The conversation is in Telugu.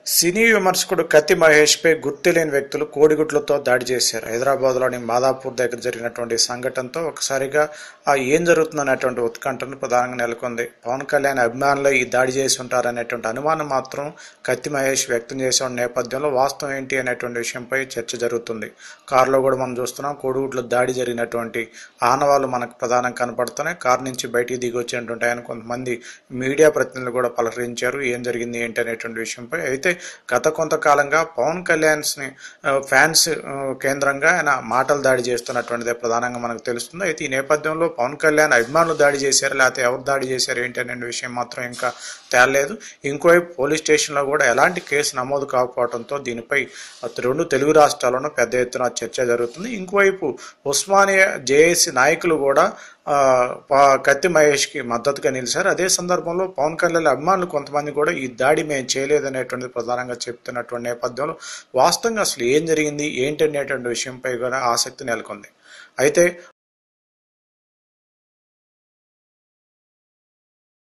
సినీ విమర్శకుడు కత్తి మహేష్పై గుర్తులేని వ్యక్తులు కోడిగుడ్లతో దాడి చేశారు హైదరాబాద్లోని మాదాపూర్ దగ్గర జరిగినటువంటి సంఘటనతో ఒకసారిగా ఆ ఏం జరుగుతుందనేటువంటి ఉత్కంఠను ప్రధానంగా నెలకొంది పవన్ కళ్యాణ్ అభిమానులు ఈ దాడి చేసి ఉంటారనేటువంటి అనుమానం మాత్రం కత్తి మహేష్ వ్యక్తం చేసిన నేపథ్యంలో వాస్తవం ఏంటి అనేటువంటి విషయంపై చర్చ జరుగుతుంది కారులో కూడా మనం చూస్తున్నాం కోడిగుడ్ల దాడి జరిగినటువంటి ఆనవాళ్ళు మనకు ప్రధానంగా కనపడుతున్నాయి కారు నుంచి బయటికి దిగి వచ్చినటువంటి ఆయన కొంతమంది మీడియా ప్రతినిధులు కూడా పలకరించారు ఏం జరిగింది ఏంటి అనేటువంటి విషయంపై అయితే గత కొంతకాలంగా పవన్ కళ్యాణ్స్ని ఆ, ఫ్యాన్స్ ఆ, కేంద్రంగా ఆయన మాటలు దాడి చేస్తున్నటువంటిదే ప్రధానంగా మనకు తెలుస్తుంది అయితే ఈ నేపథ్యంలో పవన్ కళ్యాణ్ అభిమానులు దాడి చేశారు లేకపోతే ఎవరు దాడి చేశారు ఏంటి అనే విషయం మాత్రం ఇంకా తేలలేదు ఇంకోవైపు పోలీస్ స్టేషన్లో కూడా ఎలాంటి కేసు నమోదు కాకపోవడంతో దీనిపై అటు రెండు తెలుగు రాష్ట్రాల్లోనూ పెద్ద ఎత్తున చర్చ జరుగుతుంది ఇంకోవైపు ఉస్మానియా జేఏసీ నాయకులు కూడా ఆ, ప- కత్తి మహేష్కి మద్దతుగా నిలిచారు అదే సందర్భంలో పవన్ కళ్యాణ్ అభిమానులు కొంతమంది కూడా ఈ దాడి మేము చేయలేదనేటువంటిది ప్రధానంగా చెప్తున్నటువంటి నేపథ్యంలో వాస్తవంగా అసలు ఏం జరిగింది ఏంటి అనేటువంటి విషయంపై కూడా ఆసక్తి నెలకొంది అయితే